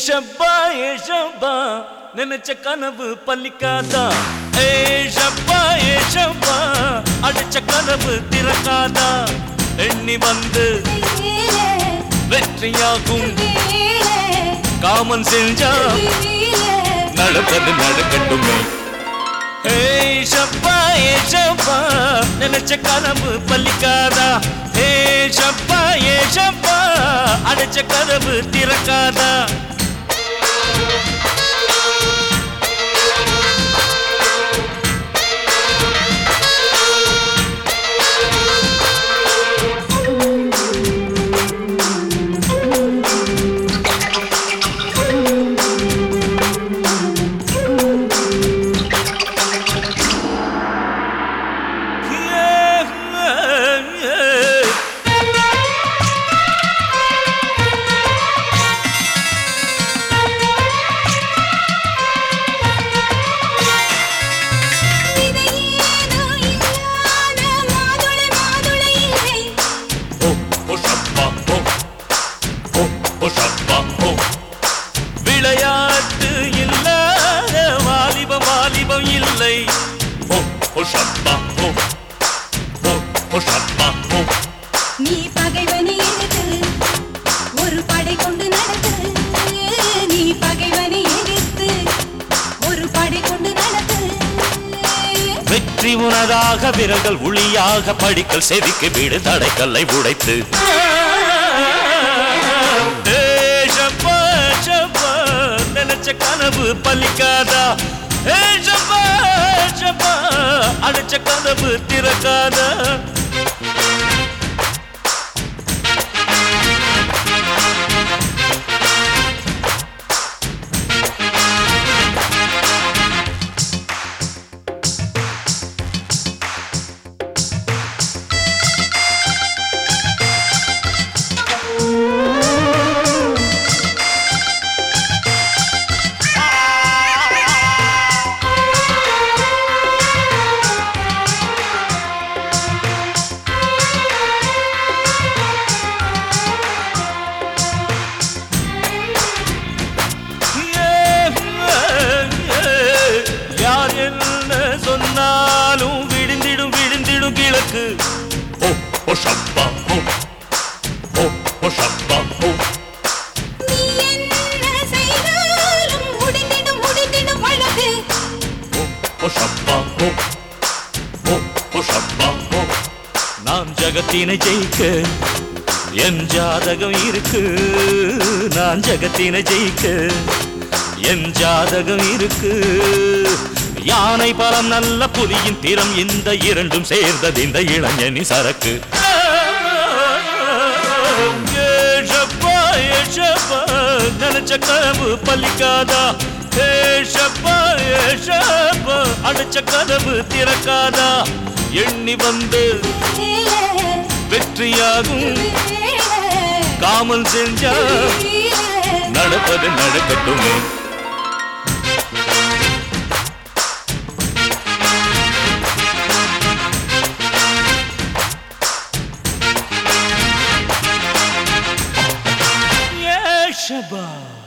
ஷப்பா ஏ ஷப்பா நினைச்ச கனவு பலிக்காதா ஏ ஷப்பா ஏ ஷப்பா அடிச்ச கனவு திறக்காதா எண்ணி வந்து வெற்றியாகும் காமன் செஞ்சா நடப்பது நடக்கட்டுமே ஏய் ஷப்பா ஏ ஷப்பா நினைச்ச கனவு பலிக்காதா ஏ ஷப்பா ஏ ஷப்பா அடைச்ச கதவு திறக்காதா ஓ ஓ ஷப்பா ஓ ஓ ஓ ஷப்பா ஓ விளையாட்டு இல்லாத வாலிபம் வாலிபம் இல்லை ஓ ஓ ஷப்பா ஓ ஓ ஓ ஷப்பா ஓ நீ பகைவனை எதிர்த்து ஒரு படை கொண்டு நடத்து நீ பகைவனை எதிர்த்து ஒரு படை கொண்டு நடத்து வெற்றி உனதாக விரல்கள் ஒளியாக படிக்கல் செதுக்கி விடு தடைக்கல்லை உடைத்து ஏய் ஷப்பா, ஷப்பா, நினைச்ச கனவு பலிக்காதா ஏய் ஷப்பா, ஷப்பா, அடைச்ச கதவு திறக்காதா யார் என்ன சொன்னாலும் விழுந்திடும் விழுந்திடும் கிழக்கு ஓ ஓ ஷப்பா ஓ ஓ ஓ ஷப்பா ஓ நீ என்ன செய்தாலும் முடிந்திடும் முடிந்திடும் வழக்கு ஓ ஓ ஷப்பா ஓ ஓ ஓ ஷப்பா ஓ நான் ஜகத்தினை ஜெயிக்க என் ஜாதகம் இருக்கு நான் ஜகத்தினை ஜெயிக்க என் ஜாதகம் இருக்கு யானை பலம் நல்ல புலியின் திறம் இந்த இரண்டும் சேர்ந்தது இந்த இளைஞனி சரக்கு ஏஷப்பா, ஏஷப்பா, நினைச்ச கனவு பலிக்காதா ஏஷப்பா, ஏஷப்பா, அடைச்ச கதவு திறக்காதா எண்ணி வந்து வெற்றியாகும் காமல் செஞ்சா நடப்பது நடக்கட்டுமே ஏஷபா